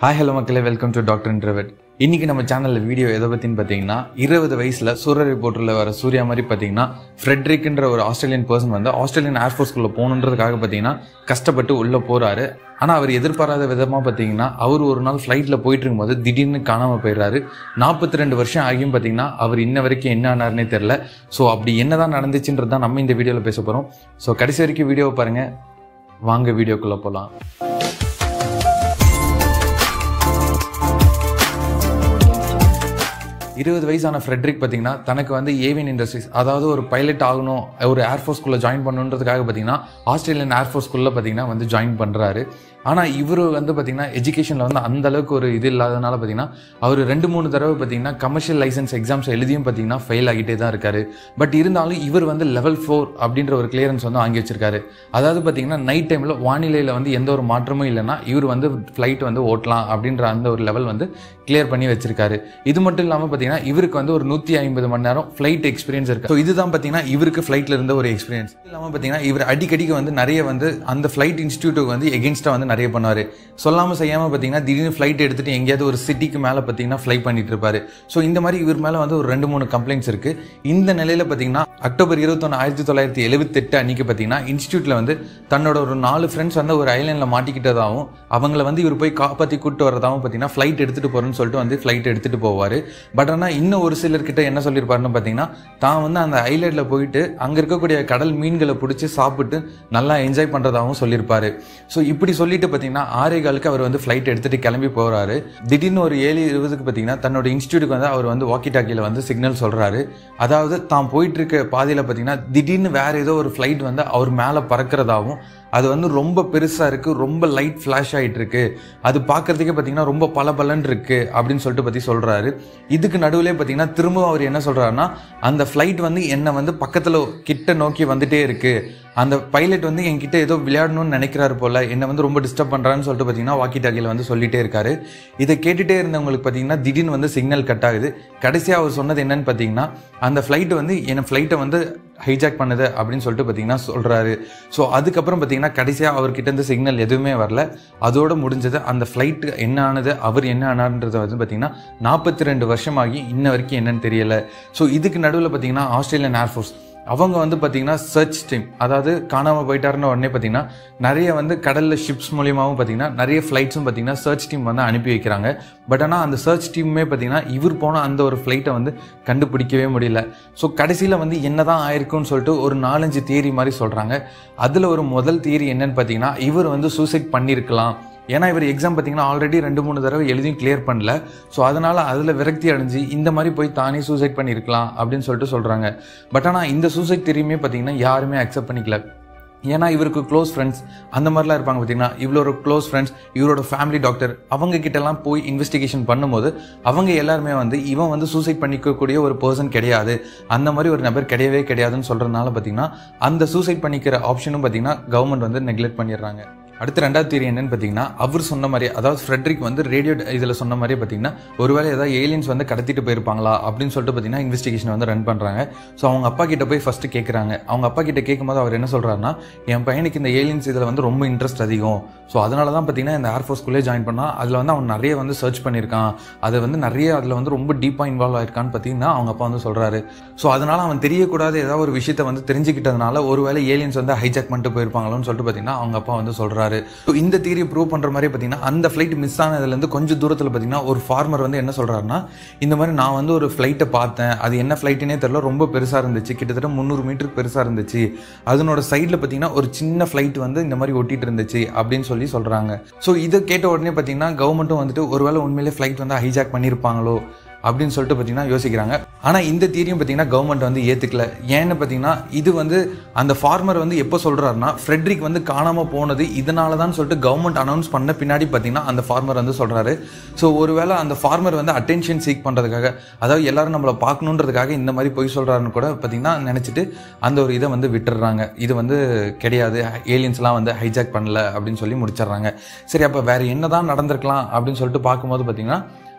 hi hello மக்களே welcome to doctor Intervet இன்னைக்கு நம்ம சேனலில் வீடியோ எதை பற்றின்னு பார்த்தீங்கன்னா இருபது வயசில் சூரிய ரிப்போர்ட்டரில் வர சூர்யா மாதிரி பார்த்தீங்கன்னா ஃப்ரெட்ரிக்ன்ற ஒரு ஆஸ்திரேலியன் பர்சன் வந்து ஆஸ்திரேலியன் ஏர்ஃபோர்ஸ்குள்ளே போகணுன்றதுக்காக பார்த்தீங்கன்னா கஷ்டப்பட்டு உள்ளே போகிறாரு ஆனால் அவர் எதிர்பாராத விதமாக பார்த்தீங்கன்னா அவர் ஒரு நாள் ஃப்ளைட்டில் போயிட்டு இருக்கும்போது திடீர்னு காணாமல் போயிடுறாரு நாற்பத்தி ரெண்டு வருஷம் ஆகியும் பார்த்தீங்கன்னா அவர் இன்ன வரைக்கும் என்ன ஆனார்னே தெரில ஸோ அப்படி என்னதான் நடந்துச்சுன்றது தான் நம்ம இந்த வீடியோவில் பேச போகிறோம் ஸோ கடைசி வரைக்கும் வீடியோவை பாருங்கள் வாங்க வீடியோக்குள்ளே போகலாம் இருபது வயசான ஃப்ரெட்ரிக் பார்த்தீங்கன்னா தனக்கு வந்து ஏவியன் இண்டஸ்ட்ரீஸ் அதாவது ஒரு பைலட் ஆகணும் ஒரு ஏர்ஃபோர்ஸ்குள்ளே ஜாயின் பண்ணணுன்றதுக்காக பார்த்தீங்கன்னா ஆஸ்திரேலியன் ஏர்ஃபோர்ஸ்குள்ளே பார்த்தீங்கன்னா வந்து ஜாயின் பண்ணுறாரு ஆனால் இவர் வந்து பார்த்தீங்கன்னா எஜுகேஷனில் வந்து அந்த அளவுக்கு ஒரு இது இல்லாதனால பார்த்தீங்கன்னா அவர் ரெண்டு மூணு தடவை பார்த்தீங்கன்னா கமர்ஷியல் லைசன்ஸ் எக்ஸாம்ஸ் எழுதியும் பார்த்தீங்கன்னா ஃபெயில் ஆகிட்டே தான் இருக்காரு பட் இருந்தாலும் இவர் வந்து லெவல் ஃபோர் அப்படின்ற ஒரு கிளியரன்ஸ் வந்து வாங்கி வச்சிருக்காரு அதாவது பார்த்தீங்கன்னா நைட் டைமில் வானிலையில் வந்து எந்த ஒரு மாற்றமும் இல்லைன்னா இவர் வந்து ஃப்ளைட் வந்து ஓட்டலாம் அப்படின்ற அந்த ஒரு லெவல் வந்து கிளியர் பண்ணி வச்சிருக்காரு இது மட்டும் இல்லாமல் பார்த்தீங்கன்னா இவருக்கு வந்து ஒரு நூற்றி ஐம்பது மணி நேரம் ஃப்ளைட் எக்ஸ்பீரியன்ஸ் இருக்கு ஸோ இதுதான் பார்த்தீங்கன்னா இவருக்கு ஃப்ளைட்டில் இருந்த ஒரு எக்ஸ்பீரியன்ஸ் இல்லாமல் பார்த்தீங்கன்னா இவர் அடிக்கடிக்கு வந்து நிறைய வந்து அந்த ஃப்ளைட் இன்ஸ்டியூட்டுக்கு வந்து எகென்ஸ்டாக வந்து நிறைய பண்ணுவார் சொல்லாமல் செய்யாமல் பார்த்தீங்கன்னா திடீர்னு ஃப்ளைட் எடுத்துட்டு எங்கேயாவது ஒரு சிட்டிக்கு மேலே பார்த்தீங்கன்னா ஃப்ளை பண்ணிட்டு இருப்பாரு ஸோ இந்த மாதிரி இவர் மேலே வந்து ஒரு ரெண்டு மூணு கம்ப்ளைண்ட்ஸ் இருக்கு இந்த நிலையில் பார்த்தீங்கன்னா அக்டோபர் இருபத்தொன்று ஆயிரத்தி தொள்ளாயிரத்தி எழுபத்தெட்டு அன்னைக்கு பார்த்தீங்கன்னா இன்ஸ்டியூட்டில் வந்து தன்னோட ஒரு நாலு ஃப்ரெண்ட்ஸ் வந்து ஒரு ஐலாண்டில் மாட்டிக்கிட்டதாகவும் அவங்கள வந்து இவர் போய் காப்பாற்றி கூட்டு வரதாகவும் பார்த்தீங்கன்னா ஃப்ளைட் எடுத்துகிட்டு போகிறேன்னு சொல்லிட்டு வந்து ஃப்ளைட் எடுத்துகிட்டு போவார் பட் ஆனால் இன்னும் ஒரு சிலர்கிட்ட என்ன சொல்லியிருப்பாருன்னு பார்த்தீங்கன்னா தான் வந்து அந்த ஐலாண்டில் போயிட்டு அங்கே இருக்கக்கூடிய கடல் மீன்களை பிடிச்சி சாப்பிட்டு நல்லா என்ஜாய் பண்ணுறதாகவும் சொல்லியிருப்பாரு ஸோ இப்படி சொல்லிட்டு பார்த்தீங்கன்னா ஆறே காலுக்கு அவர் வந்து ஃப்ளைட் எடுத்துகிட்டு கிளம்பி போகிறாரு திடீர்னு ஒரு ஏழு இருபதுக்கு பார்த்தீங்கன்னா தன்னோட இன்ஸ்டியூட்டுக்கு வந்து அவர் வந்து வாக்கி டாக்கியில் வந்து சிக்னல் சொல்கிறாரு அதாவது தான் போயிட்டு இருக்க பாதையில் பார்த்தீங்கன்னா திடீர்னு வேற ஏதோ ஒரு ஃப்ளைட் வந்து அவர் மேலே பறக்கிறதாவும் அது வந்து ரொம்ப பெருசாக இருக்குது ரொம்ப லைட் ஃப்ளாஷ் ஆகிட்டு இருக்கு அது பார்க்கறதுக்கே பார்த்தீங்கன்னா ரொம்ப பல பலன் இருக்கு அப்படின்னு சொல்லிட்டு பற்றி சொல்கிறாரு இதுக்கு நடுவில் பார்த்தீங்கன்னா திரும்ப அவர் என்ன சொல்கிறாருன்னா அந்த ஃப்ளைட் வந்து என்னை வந்து பக்கத்தில் கிட்ட நோக்கி வந்துட்டே இருக்கு அந்த பைலட் வந்து என்கிட்ட ஏதோ விளையாடணும்னு நினைக்கிறாரு போல என்னை வந்து ரொம்ப டிஸ்டர்ப் பண்ணுறான்னு சொல்லிட்டு பார்த்தீங்கன்னா வாக்கி டாக்கியில் வந்து சொல்லிட்டே இருக்காரு இதை கேட்டுட்டே இருந்தவங்களுக்கு பார்த்தீங்கன்னா திடீர்னு வந்து சிக்னல் கட் ஆகுது கடைசியாக அவர் சொன்னது என்னன்னு பார்த்தீங்கன்னா அந்த ஃப்ளைட்டு வந்து என் ஃப்ளைட்டை வந்து ஹைஜாக் பண்ணுது அப்படின்னு சொல்லிட்டு பார்த்தீங்கன்னா சொல்கிறாரு ஸோ அதுக்கப்புறம் பார்த்தீங்கன்னா கடைசியாக அவர்கிட்ட இருந்து சிக்னல் எதுவுமே வரல அதோட முடிஞ்சது அந்த ஃப்ளைட்டு என்ன ஆனது அவர் என்ன ஆனார்ன்றதை வந்து பார்த்தீங்கன்னா நாற்பத்தி ரெண்டு வருஷமாகி இன்ன வரைக்கும் என்னன்னு தெரியல ஸோ இதுக்கு நடுவில் பார்த்தீங்கன்னா ஆஸ்திரேலியன் ஏர்ஃபோர்ஸ் அவங்க வந்து பார்த்தீங்கன்னா சர்ச் டீம் அதாவது காணாமல் போயிட்டாருன்னு உடனே பார்த்தீங்கன்னா நிறைய வந்து கடலில் ஷிப்ஸ் மூலியமாகவும் பார்த்தீங்கன்னா நிறைய ஃப்ளைட்ஸும் பார்த்தீங்கன்னா சர்ச் டீம் வந்து அனுப்பி வைக்கிறாங்க பட் ஆனால் அந்த சர்ச் டீமுமே பார்த்தீங்கன்னா இவர் போன அந்த ஒரு ஃப்ளைட்டை வந்து கண்டுபிடிக்கவே முடியல ஸோ கடைசியில் வந்து என்ன தான் ஆயிருக்குன்னு சொல்லிட்டு ஒரு நாலஞ்சு தியரி மாதிரி சொல்கிறாங்க அதில் ஒரு முதல் தியரி என்னன்னு பார்த்தீங்கன்னா இவர் வந்து சூசைட் பண்ணியிருக்கலாம் ஏன்னா இவர் எக்ஸாம் பார்த்தீங்கன்னா ஆல்ரெடி ரெண்டு மூணு தடவை எழுதியும் கிளியர் பண்ணல ஸோ அதனால் அதில் விரக்தி அடைஞ்சு இந்த மாதிரி போய் தானே சூசைட் பண்ணியிருக்கலாம் அப்படின்னு சொல்லிட்டு சொல்கிறாங்க பட் ஆனால் இந்த சூசைட் தெரியுமே பார்த்தீங்கன்னா யாருமே அக்செப்ட் பண்ணிக்கல ஏன்னா இவருக்கு க்ளோஸ் ஃப்ரெண்ட்ஸ் அந்த மாதிரிலாம் இருப்பாங்க பார்த்தீங்கன்னா இவ்வளோ க்ளோஸ் ஃப்ரெண்ட்ஸ் இவரோட ஃபேமிலி டாக்டர் அவங்க கிட்டலாம் போய் இன்வெஸ்டிகேஷன் பண்ணும்போது அவங்க எல்லாருமே வந்து இவன் வந்து சூசைட் பண்ணிக்கக்கூடிய ஒரு பர்சன் கிடையாது அந்த மாதிரி ஒரு நபர் கிடையவே கிடையாதுன்னு சொல்கிறதுனால பார்த்தீங்கன்னா அந்த சூசைட் பண்ணிக்கிற ஆப்ஷனும் பார்த்தீங்கன்னா கவர்மெண்ட் வந்து நெக்லெக்ட் பண்ணிடுறாங்க அடுத்து ரெண்டாவது தியரி என்னன்னு பார்த்தீங்கன்னா அவர் சொன்ன மாதிரி அதாவது ஃப்ரெட்ரிக் வந்து ரேடியோ இதில் சொன்ன மாதிரி பார்த்தீங்கன்னா ஒருவேளை ஏதாவது ஏலியன்ஸ் வந்து கடத்திட்டு போயிருப்பாங்களா அப்படின்னு சொல்லிட்டு பார்த்தீங்கன்னா இன்வெஸ்டிகேஷன் வந்து ரன் பண்ணுறாங்க ஸோ அவங்க அப்பா கிட்ட போய் ஃபஸ்ட்டு கேட்குறாங்க அவங்க அப்பா கிட்ட கேட்கும்போது அவர் என்ன சொல்கிறாருன்னா என் பையனுக்கு இந்த ஏலியன்ஸ் இதில் வந்து ரொம்ப இன்ட்ரெஸ்ட் அதிகம் ஸோ அதனால தான் பார்த்தீங்கன்னா இந்த ஏர்ஃபோர்ஸ்குள்ளே ஜாயின் பண்ணால் அதில் வந்து அவன் நிறைய வந்து சர்ச் பண்ணியிருக்கான் அதை வந்து நிறைய அதில் வந்து ரொம்ப டீப்பாக இன்வால்வ் ஆயிருக்கான்னு பார்த்தீங்கன்னா அவங்க அப்பா வந்து சொல்கிறாரு ஸோ அதனால அவன் தெரியக்கூடாத ஏதாவது ஒரு விஷயத்தை வந்து தெரிஞ்சுக்கிட்டதுனால ஒருவேளை ஏலியன்ஸ் வந்து ஹைஜாக் பண்ணிட்டு போயிருப்பாங்களோன்னு சொல்லிட்டு பார்த்தீங்கன்னா அவங்க அப்பா வந்து சொல்கிறாரு சொல்கிறாரு ஸோ இந்த தியரியை ப்ரூவ் பண்ணுற மாதிரி பார்த்தீங்கன்னா அந்த ஃப்ளைட் மிஸ் ஆனதுலேருந்து கொஞ்சம் தூரத்தில் பார்த்தீங்கன்னா ஒரு ஃபார்மர் வந்து என்ன சொல்கிறாருன்னா இந்த மாதிரி நான் வந்து ஒரு ஃப்ளைட்டை பார்த்தேன் அது என்ன ஃப்ளைட்டுனே தெரில ரொம்ப பெருசாக இருந்துச்சு கிட்டத்தட்ட முந்நூறு மீட்டருக்கு பெருசாக இருந்துச்சு அதனோட சைடில் பார்த்தீங்கன்னா ஒரு சின்ன ஃப்ளைட் வந்து இந்த மாதிரி ஒட்டிட்டு இருந்துச்சு அப்படின்னு சொல்லி சொல்கிறாங்க ஸோ இதை கேட்ட உடனே பார்த்தீங்கன்னா கவர்மெண்ட்டும் வந்துட்டு ஒருவேளை உண்மையிலே ஃப்ளைட் வந்து ஹைஜாக் பண்ணியிருப்பாங்களோ அப்படின்னு சொல்லிட்டு பார்த்தீங்கன்னா யோசிக்கிறாங்க ஆனால் இந்த தீரியும் பார்த்தீங்கன்னா கவர்மெண்ட் வந்து ஏற்றுக்கல ஏன்னு பார்த்தீங்கன்னா இது வந்து அந்த ஃபார்மர் வந்து எப்போ சொல்கிறாருன்னா ஃப்ரெட்ரிக் வந்து காணாமல் போனது இதனால தான் சொல்லிட்டு கவர்மெண்ட் அனௌன்ஸ் பண்ண பின்னாடி பார்த்தீங்கன்னா அந்த ஃபார்மர் வந்து சொல்கிறாரு ஸோ ஒருவேளை அந்த ஃபார்மர் வந்து அட்டென்ஷன் சீக் பண்ணுறதுக்காக அதாவது எல்லாரும் நம்மளை பார்க்கணுன்றதுக்காக இந்த மாதிரி பொய் சொல்கிறாருன்னு கூட பார்த்தீங்கன்னா நினச்சிட்டு அந்த ஒரு இதை வந்து விட்டுடுறாங்க இது வந்து கிடையாது ஏலியன்ஸ்லாம் வந்து ஹைஜாக் பண்ணல அப்படின்னு சொல்லி முடிச்சிடுறாங்க சரி அப்போ வேறு என்ன தான் நடந்திருக்கலாம் அப்படின்னு சொல்லிட்டு பார்க்கும்போது பார்த்தீங்கன்னா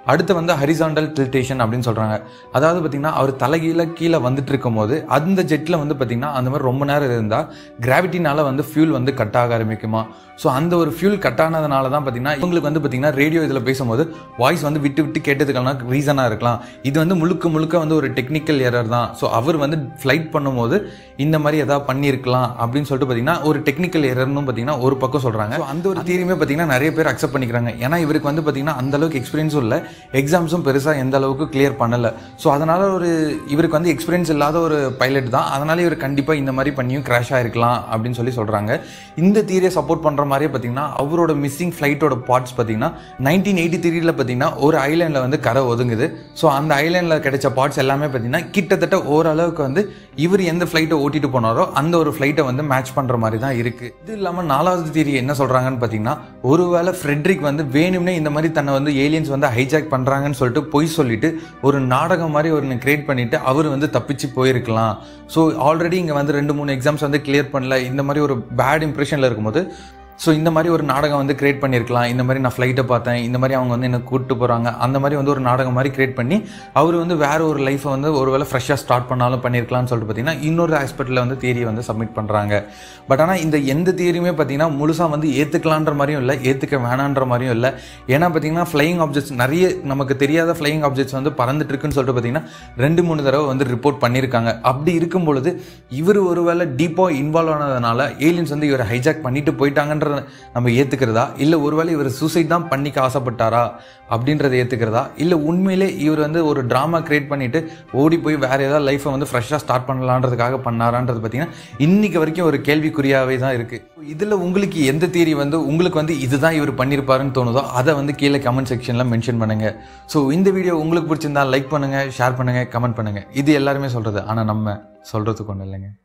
அடுத்து வந்து ஹரிசாண்டல் டில்டேஷன் அப்படின்னு சொல்கிறாங்க அதாவது பார்த்தீங்கன்னா அவர் தலைகீழ கீழே வந்துட்டு இருக்கும் போது அந்த ஜெட்டில் வந்து பார்த்தீங்கன்னா அந்த மாதிரி ரொம்ப நேரம் இருந்தால் கிராவிட்டினால வந்து ஃபியூல் வந்து கட் ஆக ஆரம்பிக்குமா ஸோ அந்த ஒரு ஃபியூல் கட் ஆனதுனால தான் பார்த்தீங்கன்னா இவங்களுக்கு வந்து பார்த்தீங்கன்னா ரேடியோ இதில் பேசும்போது வாய்ஸ் வந்து விட்டு விட்டு கேட்டதுக்கான ரீசனாக இருக்கலாம் இது வந்து முழுக்க முழுக்க வந்து ஒரு டெக்னிக்கல் எரர் தான் ஸோ அவர் வந்து ஃப்ளைட் பண்ணும்போது இந்த மாதிரி எதாவது பண்ணியிருக்கலாம் அப்படின்னு சொல்லிட்டு பார்த்தீங்கன்னா ஒரு டெக்னிக்கல் எரர்னு பார்த்தீங்கன்னா ஒரு பக்கம் சொல்கிறாங்க ஸோ அந்த ஒரு தீரியுமே பார்த்தீங்கன்னா நிறைய பேர் அக்செப்ட் பண்ணிக்கிறாங்க ஏன்னா இவருக்கு வந்து பார்த்தீங்கன்னா அந்த அளவுக்கு எக்ஸ்பீரியன்ஸும் இல்லை எக்ஸாம்ஸும் பெருசாக எந்த அளவுக்கு கிளியர் பண்ணலை ஸோ அதனால் ஒரு இவருக்கு வந்து எக்ஸ்பீரியன்ஸ் இல்லாத ஒரு பைலட் தான் அதனால இவர் கண்டிப்பாக இந்த மாதிரி பண்ணியும் கிராஷ் ஆயிருக்கலாம் அப்படின்னு சொல்லி சொல்கிறாங்க இந்த தீரியை சப்போர்ட் பண்ணுற மாதிரியே பார்த்தீங்கன்னா அவரோட மிஸ்ஸிங் ஃப்ளைட்டோட பார்ட்ஸ் பார்த்தீங்கன்னா நைன்டீன் எயிட்டி த்ரீல பார்த்தீங்கன்னா ஒரு ஐலாண்டில் வந்து கரை ஒதுங்குது ஸோ அந்த ஐலாண்டில் கிடைச்ச பார்ட்ஸ் எல்லாமே பார்த்தீங்கன்னா கிட்டத்தட்ட ஓரளவுக்கு வந்து இவர் எந்த ஃப்ளைட்டை ஓட்டிட்டு போனாரோ அந்த ஒரு ஃப்ளைட்டை வந்து மேட்ச் பண்ணுற மாதிரி தான் இருக்குது இது இல்லாமல் நாலாவது தீரி என்ன சொல்கிறாங்கன்னு பார்த்தீங்கன்னா ஒருவேளை ஃப்ரெட்ரிக் வந்து வேணும்னே இந்த மாதிரி தன்னை வந்து ஏலியன்ஸ் வந்து ஹைஜாக் பண்ணுறாங்கன்னு சொல்லிட்டு பொய் சொல்லிட்டு ஒரு நாடகம் மாதிரி ஒரு கிரியேட் பண்ணிட்டு அவர் வந்து தப்பிச்சு போயிருக்கலாம் ஸோ ஆல்ரெடி இங்கே வந்து ரெண்டு மூணு எக்ஸாம்ஸ் வந்து கிளியர் பண்ணல இந்த மாதிரி ஒரு பேட் இம்ப்ரெஷனில் இருக்கும்போது ஸோ இந்த மாதிரி ஒரு நாடகம் வந்து கிரியேட் பண்ணியிருக்கலாம் இந்த மாதிரி நான் ஃப்ளைட்டை பார்த்தேன் இந்த மாதிரி அவங்க வந்து என்ன கூப்பிட்டு போகிறாங்க அந்த மாதிரி வந்து ஒரு நாடகம் மாதிரி கிரியேட் பண்ணி அவர் வந்து வேற ஒரு லைஃப்பை வந்து ஒருவேளை ஃப்ரெஷ்ஷாக ஸ்டார்ட் பண்ணாலும் பண்ணியிருக்கலாம்னு சொல்லிட்டு பார்த்தீங்கன்னா இன்னொரு ஆஸ்பெக்டில் வந்து தியரியை வந்து சப்மிட் பண்ணுறாங்க பட் ஆனால் இந்த எந்த தியரியுமே பார்த்தீங்கன்னா முழுசாக வந்து ஏற்றுக்கலான்ற மாதிரியும் இல்லை ஏற்றுக்க வேணான்ற மாதிரியும் இல்லை ஏன்னா பார்த்தீங்கன்னா ஃப்ளையிங் ஆப்ஜெக்ட்ஸ் நிறைய நமக்கு தெரியாத ஃப்ளையிங் ஆப்ஜெக்ட்ஸ் வந்து பறந்துட்டு இருக்குன்னு சொல்லிட்டு பார்த்தீங்கன்னா ரெண்டு மூணு தடவை வந்து ரிப்போர்ட் பண்ணியிருக்காங்க அப்படி இருக்கும் பொழுது இவர் ஒருவேளை டீப்பாக இன்வால்வ் ஆனதுனால ஏலியன்ஸ் வந்து இவரை ஹைஜாக் பண்ணிட்டு போயிட்டாங்கன்ற நம்ம ஏற்றுக்கிறதா இல்லை ஒருவேளை இவர் சூசைட் தான் பண்ணிக்க ஆசைப்பட்டாரா அப்படின்றத ஏற்றுக்கிறதா இல்லை உண்மையிலே இவர் வந்து ஒரு ட்ராமா கிரியேட் பண்ணிட்டு ஓடி போய் வேற ஏதாவது லைஃப்பை வந்து ஃப்ரெஷ்ஷாக ஸ்டார்ட் பண்ணலான்றதுக்காக பண்ணாரான்றது பார்த்தீங்கன்னா இன்னைக்கு வரைக்கும் ஒரு கேள்விக்குறியாவே தான் இருக்கு இதில் உங்களுக்கு எந்த தியரி வந்து உங்களுக்கு வந்து இதுதான் இவர் பண்ணியிருப்பாருன்னு தோணுதோ அதை வந்து கீழே கமெண்ட் செக்ஷனில் மென்ஷன் பண்ணுங்க ஸோ இந்த வீடியோ உங்களுக்கு பிடிச்சிருந்தா லைக் பண்ணுங்க ஷேர் பண்ணுங்க கமெண்ட் பண்ணுங்க இது எல்லாருமே சொல்றது ஆனால் நம்ம சொல்றதுக்கு ஒன்றும் இல்லைங்க